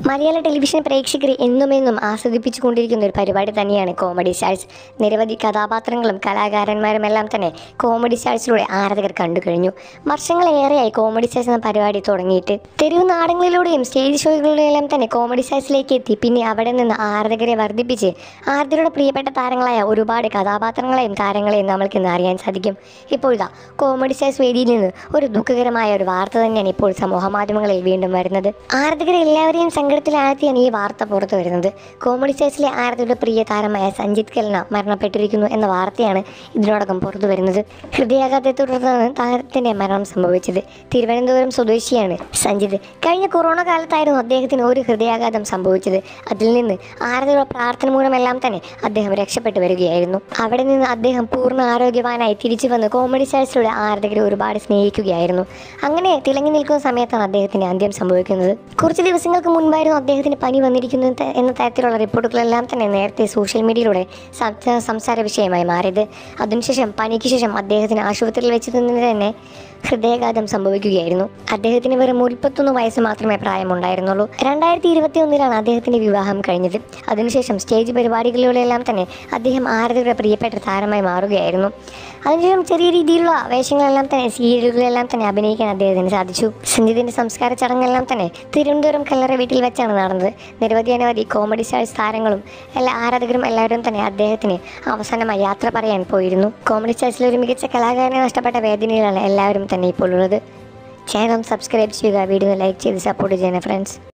മലയാള ടെലിവിഷൻ പ്രേക്ഷകരെ എന്നുമെന്നും ആസ്വദിപ്പിച്ചുകൊണ്ടിരിക്കുന്ന ഒരു പരിപാടി തന്നെയാണ് കോമഡി സ്റ്റാർസ് നിരവധി കഥാപാത്രങ്ങളും കലാകാരന്മാരും എല്ലാം തന്നെ കോമഡി സ്റ്റാർസിലൂടെ ആരാധകർ കണ്ടു കഴിഞ്ഞു വർഷങ്ങളേറെയായി കോമഡി സ്റ്റാർസ് എന്ന പരിപാടി തുടങ്ങിയിട്ട് തെരുവ് നാടകങ്ങളിലൂടെയും സ്റ്റേജ് ഷോകളിലൂടെയെല്ലാം തന്നെ കോമഡി സ്റ്റാർസിലേക്ക് എത്തി പിന്നെ അവിടെ നിന്ന് ആരാധകരെ വർദ്ധിപ്പിച്ച് ആരാധകരുടെ പ്രിയപ്പെട്ട താരങ്ങളായ ഒരുപാട് കഥാപാത്രങ്ങളെയും താരങ്ങളെയും നമ്മൾക്ക് ഇന്ന് അറിയാൻ സാധിക്കും ഇപ്പോൾ ഇതാ കോമഡി സ്റ്റാർസ് വേദിയിൽ നിന്ന് ഒരു ദുഃഖകരമായ ഒരു വാർത്ത തന്നെയാണ് ഇപ്പോൾ സമൂഹ മാധ്യമങ്ങളിൽ വീണ്ടും വരുന്നത് ആരാധകരെ എല്ലാവരെയും സങ്കടത്തിലാഴ്ത്തിയാണ് ഈ വാർത്ത പുറത്തു വരുന്നത് കോമഡി സ്റ്റാർസിലെ ആരാധകരുടെ പ്രിയ താരമായ സഞ്ജിത് കെൽന മരണപ്പെട്ടിരിക്കുന്നു എന്ന വാർത്തയാണ് ഇതിനോടകം പുറത്തു വരുന്നത് ഹൃദയാഘാതത്തെ തുടർന്നാണ് താരത്തിന്റെ മരണം സംഭവിച്ചത് തിരുവനന്തപുരം സ്വദേശിയാണ് സഞ്ജിത് കഴിഞ്ഞ കൊറോണ കാലത്തായിരുന്നു അദ്ദേഹത്തിന് ഒരു ഹൃദയാഘാതം സംഭവിച്ചത് അതിൽ നിന്ന് ആരാധകരുടെ പ്രാർത്ഥന മൂലമെല്ലാം തന്നെ അദ്ദേഹം രക്ഷപ്പെട്ടു വരികയായിരുന്നു അവിടെ നിന്ന് അദ്ദേഹം പൂർണ്ണ ആരോഗ്യവാനായി തിരിച്ചു വന്ന് കോമഡി സ്റ്റാർസിലൂടെ ആരാധകരെ ഒരുപാട് സ്നേഹിക്കുകയായിരുന്നു അങ്ങനെ തിളങ്ങി നിൽക്കുന്ന സമയത്താണ് അദ്ദേഹത്തിന്റെ അന്ത്യം സംഭവിക്കുന്നത് കുറച്ച് ദിവസങ്ങൾക്ക് മുൻപായിരുന്നു അദ്ദേഹത്തിന് പനി വന്നിരിക്കുന്നു ത- എന്ന തരത്തിലുള്ള റിപ്പോർട്ടുകളെല്ലാം തന്നെ നേരത്തെ സോഷ്യൽ മീഡിയയിലൂടെ സംസ- സംസാര വിഷയമായി മാറിയത് അതിനുശേഷം പനിക്ക് ശേഷം അദ്ദേഹത്തിന് ആശുപത്രിയിൽ വെച്ച് തന്നെ തന്നെ ഹൃദയാഘാതം സംഭവിക്കുകയായിരുന്നു അദ്ദേഹത്തിന് വെറും മുപ്പത്തൊന്ന് വയസ്സ് മാത്രമേ പ്രായമുണ്ടായിരുന്നുള്ളൂ രണ്ടായിരത്തി ഇരുപത്തി ഒന്നിലാണ് അദ്ദേഹത്തിന്റെ വിവാഹം കഴിഞ്ഞത് അതിനുശേഷം സ്റ്റേജ് പരിപാടികളിലൂടെയെല്ലാം തന്നെ അദ്ദേഹം ആരാധകരുടെ പ്രിയപ്പെട്ട താരമായി മാറുകയായിരുന്നു അതിനുശേഷം ചെറിയ രീതിയിലുള്ള വേഷങ്ങളെല്ലാം തന്നെ സീരിയലുകളെല്ലാം തന്നെ അഭിനയിക്കാൻ അദ്ദേഹത്തിന് സാധിച്ചു സഞ്ജിതിന്റെ സംസ്കാര ചടങ്ങെല്ലാം തന്നെ തിരുവനന്തപുരം കല്ലറ വീട്ടിൽ വെച്ചാണ് നടന്നത് നിരവധി അനവധി കോമഡി സ്റ്റാർസ് താരങ്ങളും എല്ലാ ആരാധകരും എല്ലാവരും തന്നെ അദ്ദേഹത്തിന് അവസാനമായി യാത്ര പറയാൻ പോയിരുന്നു കോമഡി സ്റ്റാർസിലെ ഒരു മികച്ച കലാകാരനെ നഷ്ടപ്പെട്ട വേദനയിലാണ് എല്ലാവരും തന്നെ ഇപ്പോൾ ഉള്ളത് ചാനൽ സബ്സ്ക്രൈബ് ചെയ്യുക വീഡിയോ ലൈക്ക് ചെയ്ത് സപ്പോർട്ട് ചെയ്യണേ ഫ്രണ്ട്സ്